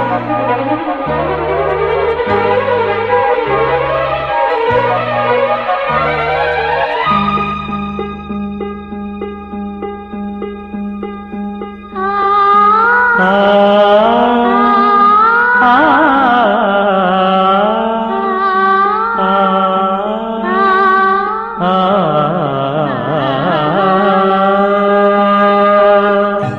ஆ ஆ ஆ ஆ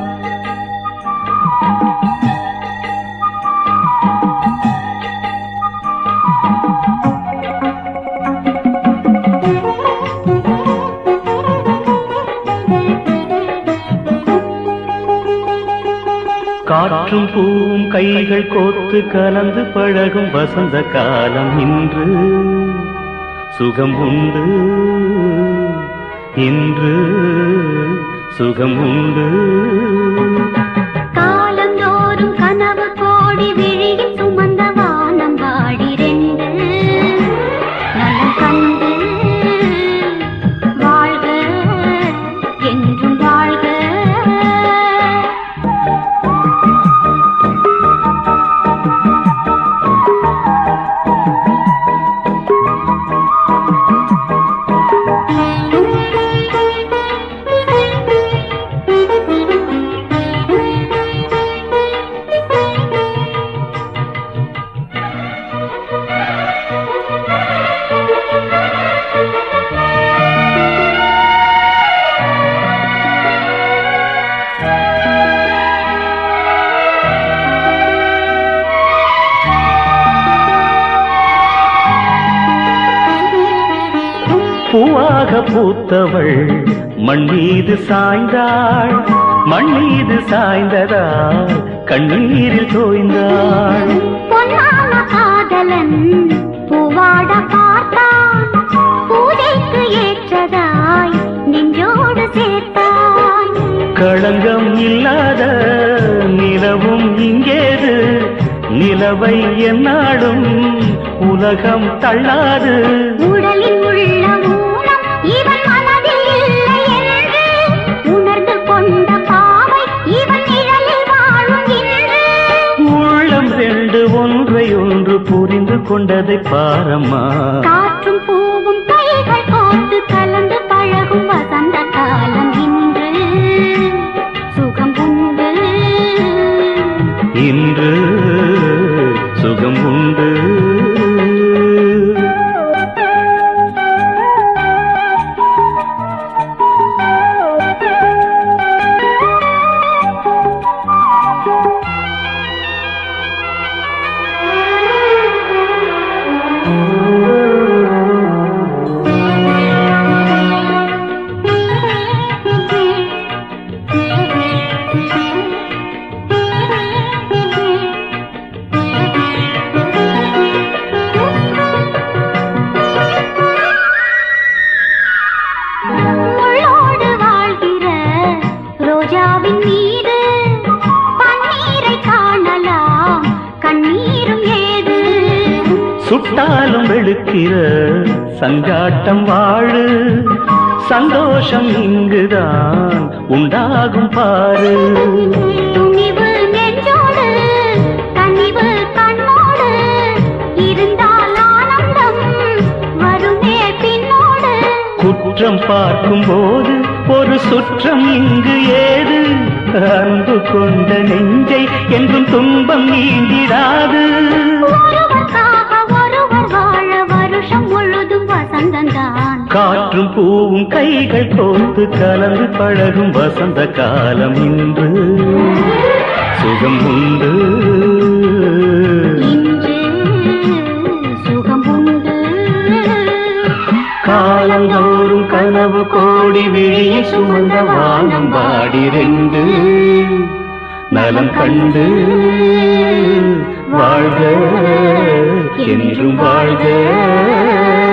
காற்றும் பூவும் கைகள் கோத்து கலந்து பழகும் வசந்த காலம் இன்று சுகம் உண்டு இன்று சுகம் உண்டு காலந்தோறும் கனவு கோடி விழியில் சுமந்த வானம் வாடி ரெண்டு நலம் கண்டு வாழ்க என்றும் வாழ்க பூவாக பூத்தவள் மண் மீது சாய்ந்தாள் மண் மீது சாய்ந்ததால் கண்ணீரில் தோய்ந்தாள் பொன்னான காதலன் பூவாட பார்த்தான் பூஜைக்கு ஏற்றதாய் நெஞ்சோடு சேர்த்தான் களங்கம் இல்லாத நிலவும் இங்கேது நிலவை என்னாடும் உலகம் தள்ளாது உடலில் உள்ள ஊனம் இவன் மனதில் இல்லை என்று உணர்ந்து கொண்ட பாவை இவன் நிழலில் வாழும் என்று உள்ளம் ரெண்டு ஒன்றை ஒன்று புரிந்து கொண்டதை பாரம்மா காற்றும் பூவும் கைகள் கோர்த்து கலந்து பழகும் வசந்த காலம் இன்று சுகம் உண்டு இன்று சுகம் உண்டு முள்ளோடு வாழ்கிற ரோஜாவின் மீது பன்னீரை காணலாம் கண்ணீரும் ஏது சுட்டாலும் வெளுக்கிற சங்காட்டம் வாழு சந்தோஷம் இங்குதான் உண்டாகும் பாரு துணிவு நெஞ்சோடு கனிவு கண்ணோடு இருந்தால் ஆனந்தம் வருமே பின்னோடு குற்றம் பார்க்கும் போது ஒரு சுற்றம் இங்கு ஏது அன்பு கொண்ட நெஞ்சை என்றும் துன்பம் நீங்கிடாது ஒருவருக்காக ஒருவர் வாழ வருஷம் முழுதும் வசந்தந்தான் காற்றும் பூவும் கைகள் கோர்த்து கலந்து பழகும் வசந்த காலம் இன்று சுகம் உண்டு இன்று சுகம் உண்டு காலந்தோறும் கனவு கோடி விழியை சுமந்த வானம் வாடி ரெண்டு நலம் கண்டு வாழ்க என்றும் வாழ்க